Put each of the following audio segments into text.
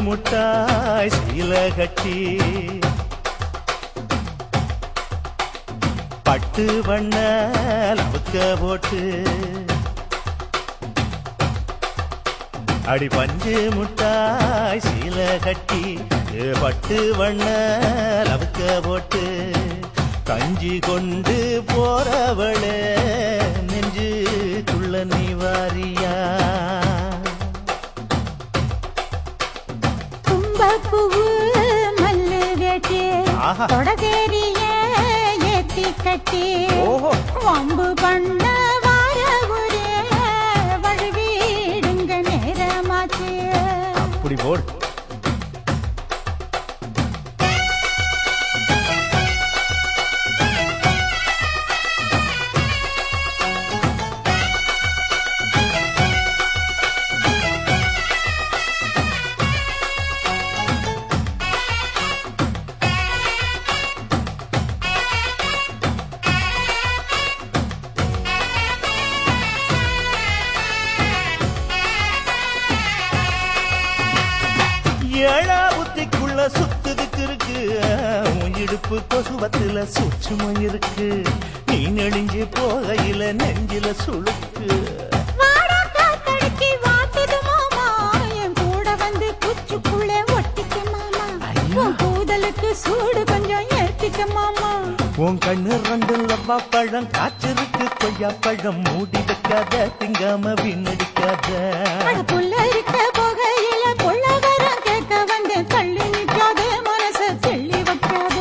முட்டாய் சீல கட்டி பட்டு வண்ண லவுக்க போட்டு அடி பஞ்சு முட்டாய் சீல கட்டி ஏ பட்டு வண்ண லவுக்க போட்டு கஞ்சி கொண்டு போறவளே நெஞ்சுக்குள்ள நீ வாரியா கும்பப்பூவு மல்லு வேட்டி ஆஹா. தொடதேரிய ஏத்தி கட்டி ஓஹோ. வம்பு பண்ண வார ஒரே வழுவிடுங்க நேரமாச்சு அப்படி போடு ஏழா புத்திக்குள்ள சுத்துதுக்கு இருக்கு உன் இடுப்பு கொசுவத்துல சூட்சுமம் இருக்கு நீ நெளிஞ்சு போகையில நெஞ்சில சுளுக்கு வாடா காத்தடிச்சு வாத்துது மாமா என் கூட வந்து குச்சுக்குள்ளே ஒட்டிக்க மாமா ஐயா. உன் கூதலுக்கு சூடு கொஞ்சம் ஏத்திக்க மாமா உன் கண்ணு ரெண்டு லவ்வா பழம் காய்ச்சிருக்கு கொய்யா பழம் மூடி வைக்காத திங்காம வீணடிக்காத அட புள்ள இருக்க போகையில பொள்ளவரம் கேட்க வந்தேன் தள்ளி நிக்காத மனச தெள்ளி வைக்காத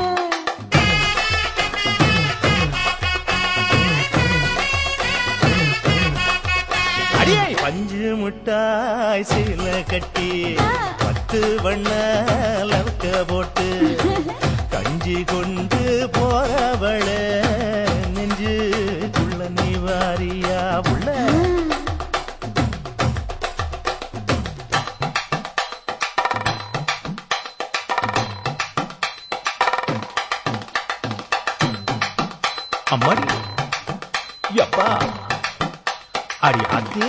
அடியே பஞ்சு முட்டாய் சீல கட்டி பத்து வண்ண லவுக்க போட்டு கஞ்சி கொண்டு போறவள நெஞ்சுக்குள்ள நீ வாரியா உள்ள அம்மாடி யப்பா அடி அது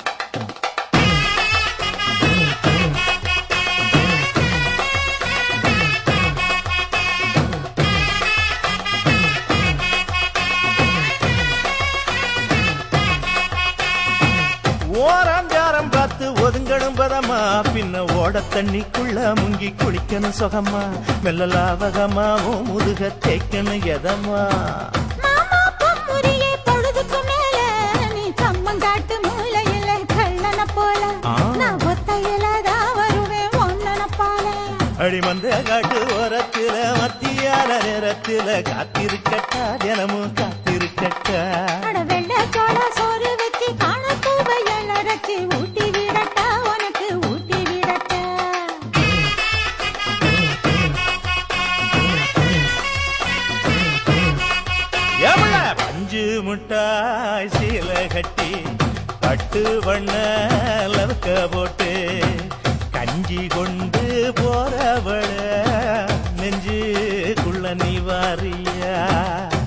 ஓராஞ்சாரம் பார்த்து ஒதுங்கணும் பதமா பின்ன ஓட தண்ணிக்குள்ள முங்கி குளிக்கணும் சுகமா மெல்ல லாவகமா ஓ முதுக தேய்க்கணும் எதமா மாமா பொம்முறியே பொழுதுக்கு மேல நீ கம்மங்காட்டு மூலையில கள்ளன போல ஆ. நான் ஒத்தையில தான் வருவேன் ஒன்னன போல அடிமந்த காட்டு ஓரத்தில மத்தியான நேரத்தில காத்திருக்கட்டா தினமும் காத்திருக்கட்டா அட வெள்ளை சோள சோறு வச்சு காண பூவையல் அரைச்சி ஊட்டி விடட்டா உனக்கு ஊட்டி விடட்டா எவ்வள பஞ்சு முட்டாய் சீல கட்டி பட்டு வண்ண லவுக்க போட்டு கஞ்சி கொண்டு போறவள நெஞ்சுக்குள்ள நீ வாரியா